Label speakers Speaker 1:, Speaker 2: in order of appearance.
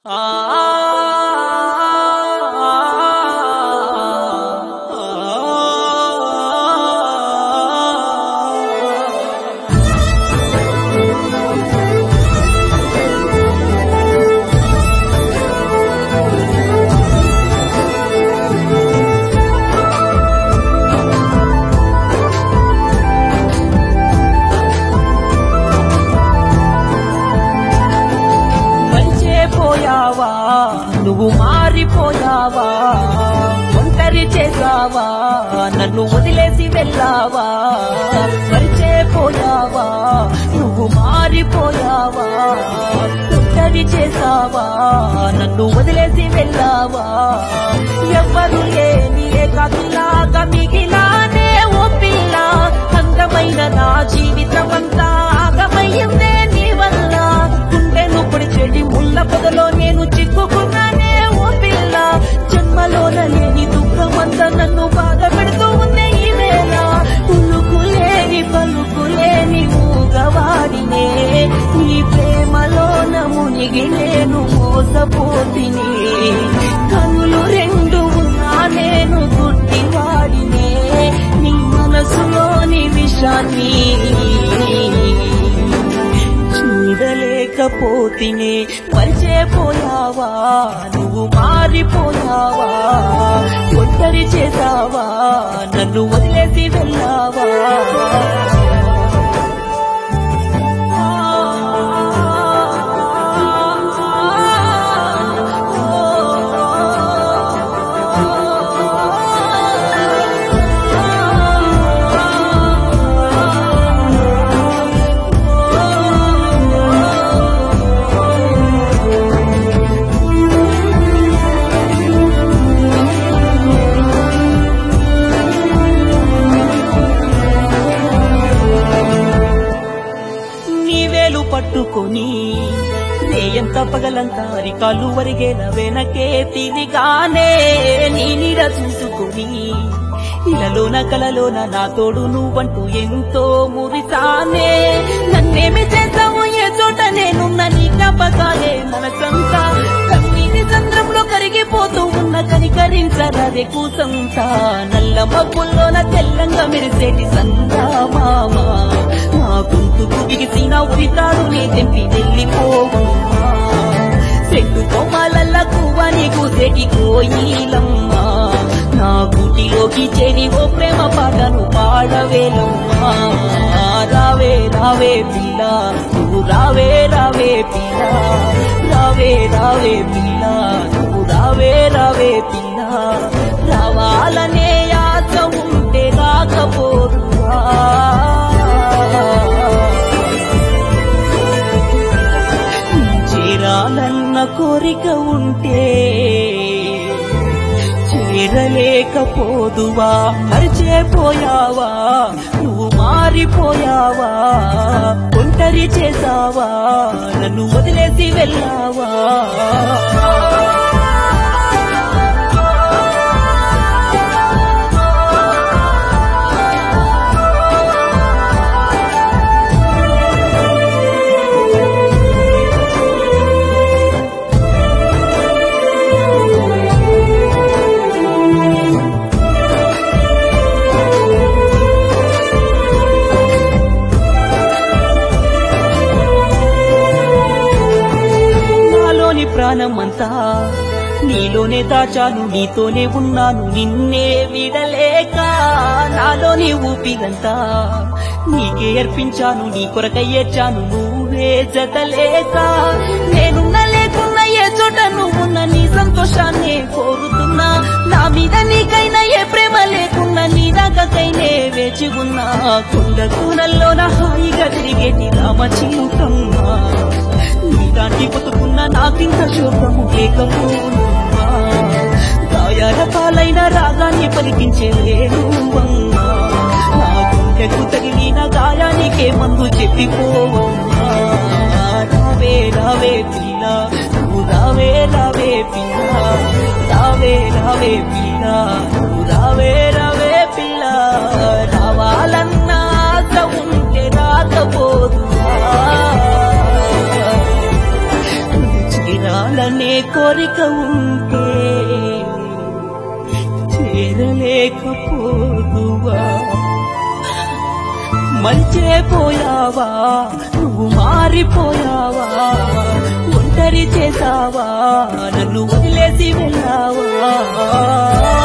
Speaker 1: పోయావా నువ్వు మారిపోయావా ఒంటరి చేసావా నన్ను వదిలేసి వెళ్ళావా పోయావా నువ్వు మారిపోయావా ఒంటరి చేసావా నన్ను వదిలేసి వెళ్ళావా ఎవ్వరు లేని ఏకాకిలాగా మిగిలానే ఓ పిల్ల అందమైన నా జీవితం అంతా ఆగమయ్యిందే నీ వల్ల గుండెను పొడిచేటి ముళ్ళ పొదలో నేను చిక్కుకున్నానే ఓ పిల్ల జన్మలోన లేని దుఃఖమంతా నన్ను బాధ పెడుతూ ఉంది ఈ వేళ ఉలుకులేని పలుకులేని మూగవాడినే నీ ప్రేమలోన మునిగి నేను మోసపోతిని కనులు రెండు ఉన్నా నేను గుడ్డివాడినే నీ మనసులోని విషాన్ని చూడలేకపోతినే మరిచేపోయావా నువ్వు మారిపోయావా ఒంటరి చేసావా నన్ను వదిలేసి వెళ్ళావా నీ వేలు పట్టుకొని నేయంత పగలంతా అరికాలు వరిగేల వెనకే తిరిగానే నీ నీడ చూసుకొని ఇలలోన కలలోన నా తోడు నువ్వంటూ ఎంతో మురితానే నన్నేమి చేసావు ఏ చోట నేనున్న నీ జ్ఞాపకాలే మనసంతా కన్నీటి సంద్రంలో కరిగిపోతూ ఉన్న కనికరించరాదే కూసంతా నల్ల మబ్బుల్లోన తెల్లంగా మెరిసేటి సందా మామా నా గొంతుకు బిగిసిన ఉరితాడు నీ తెంపి వెళ్ళిపోవమ్మా చెట్టు కొమ్మలల్ల కువ్వని కూసేటి కోయిలమ్మా నా గుటిలోకి చేరి ఓ ప్రేమ పాటను పాడవేలమ్మా రావే రావే పిల్ల నువ్వు రావే రావే పిల్ల రావే రావే పిల్ల నువ్వు రావే రావే పిల్ల రావాలనే ఆశ ఉంటే రాకపోదువా చేరాలన్న కోరిక ఉంటే చేరలేకపోదువా మరిచేపోయావా నువ్వు మారిపోయావా ఒంటరి చేసావా నన్ను వదిలేసి వెళ్ళావా నాలోని ప్రాణం అంతా నీలోనే దాచాను నీతోనే ఉన్నాను నిన్నే విడలేక నాలోని ఊపిరంతా నీకే అర్పించాను నీ కొరకై ఏడ్చాను నువ్వే జతలేక నేనున్న లేకున్నా ఏ చోట నువ్వున్న నీ సంతోషాన్ని కోరుతున్నా నా మీద నీకైనా ఏ ప్రేమ లేకున్నా నీ దాకైనే వేచి ఉన్నా కుండ కూనల్లోన హాయిగా తిరిగేటి రామ చిలుకమ్మా నీలాంటి బతుకున్న నాకింత శోకము లేకపోనుమ్మా గాయాల పాలైన రాగాన్ని పలికించే వేణువమ్మా నా గుండెకు తగిలిన గాయానికే మందు చెప్పిపోవమ్మా రావే రావే పిల్ల నువ్వు రావే రావే పిల్ల రావే రావే పిల్ల నువ్వు రావే రావే పిల్ల రావాలన్న ఆశ ఉంటే రాకపోదువా చేరాలనే కోరిక ఉంటే చేరలేకపోదువా మంచే పోయావా నువ్వు మారిపోయావా ఒంటరి చేసావా నన్ను వదిలేసి వెళ్ళావా